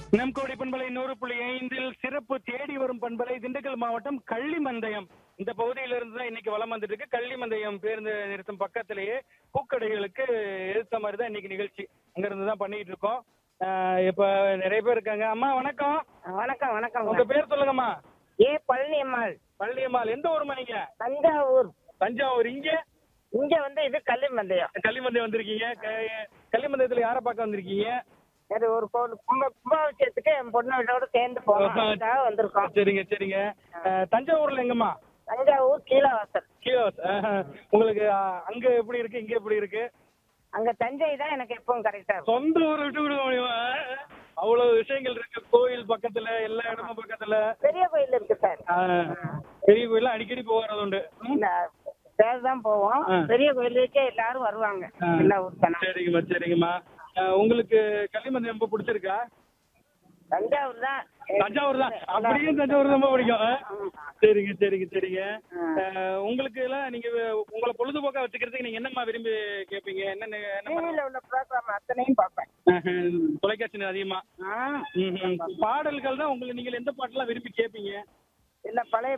நம் கோடி பண்பலை நூறு புள்ளி ஐந்தில் சிறப்பு தேடி வரும் பண்பலை திண்டுக்கல் மாவட்டம் கள்ளிமந்தயம் இந்த பகுதியிலிருந்து தான் இன்னைக்கு வலம் வந்துட்டு இருக்கு கள்ளிமந்தயம் பேருந்து நிறுத்தம் பக்கத்திலேயே பூக்கடைகளுக்கு எதிர்த்த மாதிரி தான் இன்னைக்கு நிகழ்ச்சி அங்க இருந்து தான் பண்ணிட்டு இருக்கோம் ஆஹ் இப்ப நிறைய பேர் இருக்காங்க அம்மா வணக்கம் வணக்கம் வணக்கம் உங்க பேர் சொல்லுங்கம்மா ஏ பழனியம்மாள் பள்ளியம்மாள் எந்த ஊருமா நீங்க தஞ்சாவூர் தஞ்சாவூர் இங்க இங்க வந்து இது கள்ளிமந்தயம் கள்ளிமந்தயம் வந்திருக்கீங்க க- கள்ளிமந்தயத்துல யாரை பார்க்க வந்திருக்கீங்க அது ஒரு கோவில் கும்ப கும்பாபிஷேகத்துக்கு என் பொண்ணோட சேர்ந்து போனோம் அதுக்காக வந்திருக்கோம் சரிங்க சரிங்க ஆஹ் தஞ்சாவூர்ல எங்கம்மா தஞ்சாவூர் கீழவாசல் கியோஸ் உங்களுக்கு ஆஹ், அங்க எப்படி இருக்கு இங்க எப்படி இருக்கு அங்க தஞ்சை தான் எனக்கு எப்பவும் கரெக்டா இருக்கும் சொந்த ஊர் விட்டு விட முடியுமா அவ்வளவு விஷயங்கள் இருக்கு கோயில் பக்கத்துல எல்லா இடமும் பக்கத்துல பெரிய கோயில் இருக்கு சார் ஆஹ், பெரிய கோயில அடிக்கடி போகிறது உண்டு ம்? இந்த பேர் தான் போவோம் ஆ. பெரிய கோயிலுக்கே எல்லாரும் வருவாங்க ஆ. எல்லா ஊருக்கான சரிங்கம்மா சரிங்கம்மா ஆஹ், உங்களுக்கு களிமந்தம் ரொம்ப பிடிச்சிருக்கா தஞ்சாவூர் தான் தஞ்சாவூர் தான் அப்படியே தஞ்சாவூர் ரொம்ப பிடிக்கும் ஆ? சரிங்க சரிங்க சரிங்க ஆஹ், உங்களுக்கு எல்லாம் நீங்க உங்களை பொழுதுபோக்கா வச்சுக்கிறதுக்கு நீங்க என்னம்மா விரும்பி கேட்பீங்க என்னென்ன என்ன டிவியில உள்ள ப்ரோக்ராம் அத்தனையும் பார்ப்பேன் ஆஹ், தொலைக்காட்சி அதிகமா ஆ. ம்ஹும். பாடல்கள் தான் உங்களுக்கு நீங்கள் எந்த பாட்டெல்லாம் விரும்பி கேட்பீங்க இல்ல பழைய